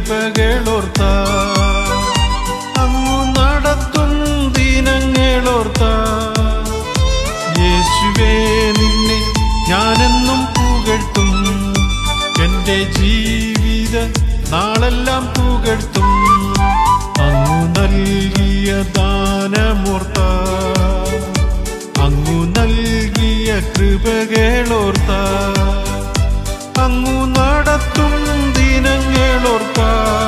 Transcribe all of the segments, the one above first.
കൃപകളോർത്ത അങ്ങു നടത്തും ദിനങ്ങളോർത്ത യേശുവേ നിന്നെ ഞാനെന്നും പുകഴ്ത്തും എൻ്റെ ജീവിത നാളെല്ലാം പുകഴ്ത്തും അങ്ങു നൽകിയ ദാനമോർത്ത അങ്ങു നൽകിയ കൃപകളോർത്ത അങ്ങു നടത്തും ദിനങ്ങളോർത്ത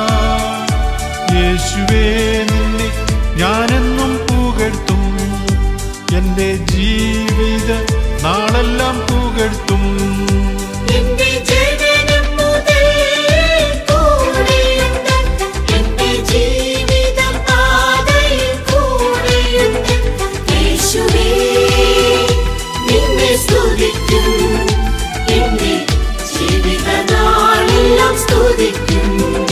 യേശുവേ നിന്നെ ഞാനെന്നും പുകഴ്ത്തും എൻ്റെ ജീവിത നാളെല്ലാം പുകഴ്ത്തും എന്റെ ജനനം മുതൽ കൂടെയുണ്ട് എന്റെ ജീവിതം പാതയിൽ കൂടെയുണ്ട് യേശുവേ നിന്നെ സ്തുതിക്കും എന്റെ ജീവിതനാളെല്ലാം സ്തുതിക്കും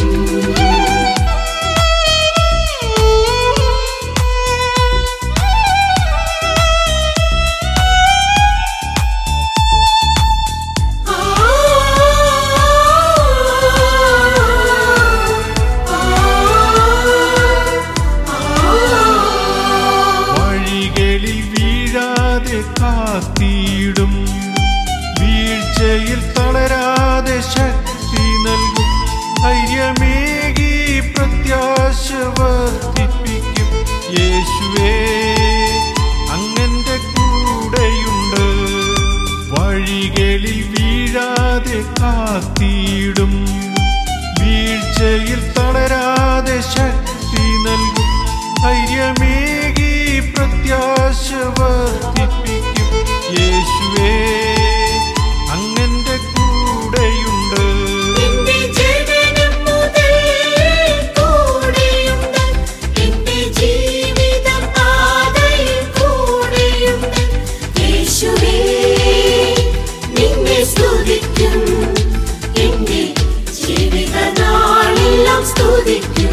വഴികളിൽ വീഴാതെ കാത്തിയിടും വീഴ്ചയിൽ തളരാതെ ശക്തി നൽകും ധൈര്യമേകി പ്രത്യാശ വർദ്ധിപ്പിക്കും യേശുവേ അങ്ങന്റെ കൂടെയുണ്ട് വഴികളിൽ വീഴാതെ കാത്തിയിടും വീഴ്ചയിൽ തളരാതെ ശക്തി നൽകും ധൈര്യമേകി പ്രത്യാശ വർദ്ധിപ്പിക്കും യേശുവേ അങ്ങന്റെ കൂടെയുണ്ട് എന്റെ ജനനം മുതൽ കൂടെയുണ്ട് എന്റെ ജീവിതം പാതയിൽ കൂടെയുണ്ട് യേശുവേ നിന്നെ സ്തുതിക്കും എന്റെ ജീവിതനാളെല്ലാം സ്തുതിക്കും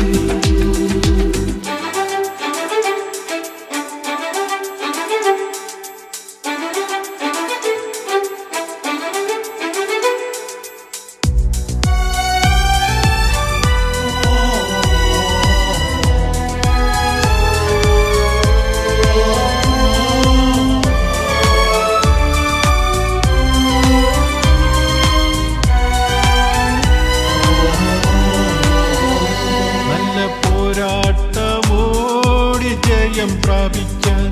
നല്ല പോരാട്ടമോടി ജയം പ്രാപിക്കാൻ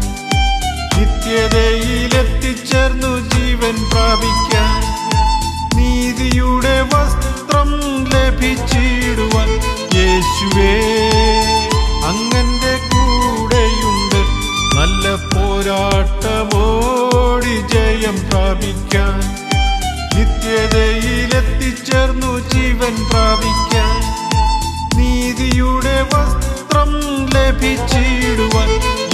നിത്യതയിലെത്തിച്ചേർന്നു ജീവൻ പ്രാപിക്കാൻ നീതിയുടെ വസ്ത്രം ലഭിച്ചിടുവാൻ യേശുവേ അങ്ങന്റെ കൂടെയുണ്ട് നല്ല പോരാട്ടമോടി ജയം പ്രാപിക്കാൻ നിത്യതയിലെത്തിച്ചേർന്നു ജീവൻ പ്രാപിക്കാൻ നീതിയുടെ വസ്ത്രം ലഭിച്ചിടുവാൻ